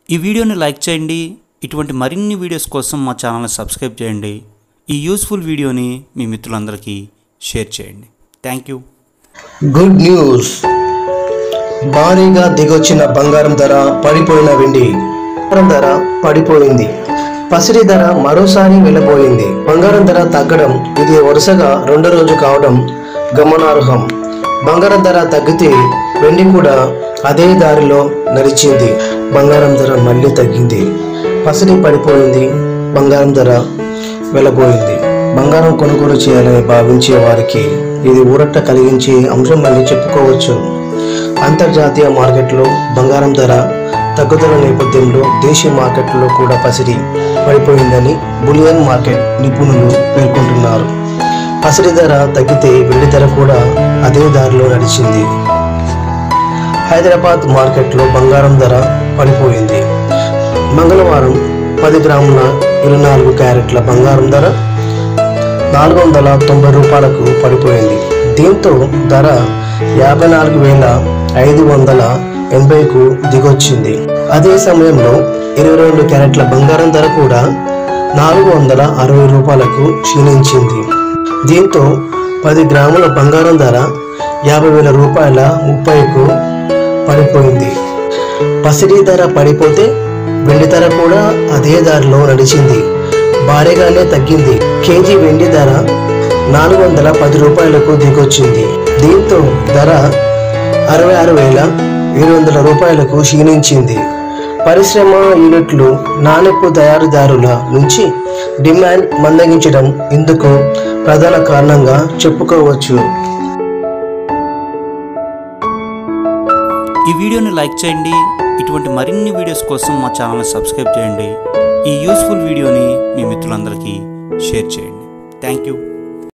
ఈ వీడియోని లైక్ చేయండి ఇటువంటి మరిన్ని వీడియోస్ కోసం మా ఛానల్ని సబ్స్క్రైబ్ చేయండి ఈ యూస్ఫుల్ వీడియోని మీ మిత్రులందరికీ షేర్ చేయండి థ్యాంక్ యూ గుడ్ న్యూస్ భారీగా దిగొచ్చిన బంగారం ధర పడిపోయిన వెండి బంగారం ధర పడిపోయింది పసిడి ధర మరోసారి వెళ్ళబోయింది బంగారం ధర తగ్గడం ఇది వరుసగా రెండో రోజు కావడం గమనార్హం బంగారం ధర తగ్గితే వెండి కూడా అదే దారిలో నడిచింది బంగారం ధర మళ్ళీ తగ్గింది పసిడి పడిపోయింది బంగారం ధర వెళ్ళబోయింది బంగారం కొనుగోలు చేయాలని భావించే వారికి ఇది ఊరట కలిగించే అంశం అని చెప్పుకోవచ్చు అంతర్జాతీయ మార్కెట్లో బంగారం ధర తగ్గుదల నేపథ్యంలో దేశీయ మార్కెట్లో కూడా పసిడి పడిపోయిందని బులియన్ మార్కెట్ నిపుణులు పేర్కొంటున్నారు పసిడి ధర తగ్గితే వెండి ధర కూడా అదే దారిలో నడిచింది హైదరాబాద్ మార్కెట్లో బంగారం ధర పడిపోయింది మంగళవారం పది గ్రాముల ఇరవై నాలుగు క్యారెట్ల బంగారం ధర నాలుగు వందల తొంభై రూపాయలకు పడిపోయింది దీంతో ధర యాభై నాలుగు వేల ఐదు వందల ఎనభైకు దిగొచ్చింది అదే సమయంలో ఇరవై రెండు క్యారెట్ల బంగారం ధర కూడా నాలుగు వందల అరవై రూపాయలకు క్షీణించింది దీంతో పది గ్రాముల బంగారం ధర యాభై వేల రూపాయల ముప్పైకు పడిపోయింది పసిడి ధర పడిపోతే వెండి ధర కూడా అదే దారిలో నడిచింది భారీగానే తగ్గింది కేజీ వెండి ధర నాలుగు వందల పది రూపాయలకు దిగొచ్చింది దీంతో ధర అరవై ఆరు వేల ఏడు వందల రూపాయలకు క్షీణించింది పరిశ్రమ యూనిట్లు నాణెపు తయారీదారుల నుంచి డిమాండ్ మందగించడం ఇందుకు ప్రధాన కారణంగా చెప్పుకోవచ్చు ఈ వీడియోని లైక్ చేయండి ఇటువంటి మరిన్ని వీడియోస్ కోసం మా ఛానల్ని సబ్స్క్రైబ్ చేయండి ఈ యూస్ఫుల్ వీడియోని మీ మిత్రులందరికీ షేర్ చేయండి థ్యాంక్ యూ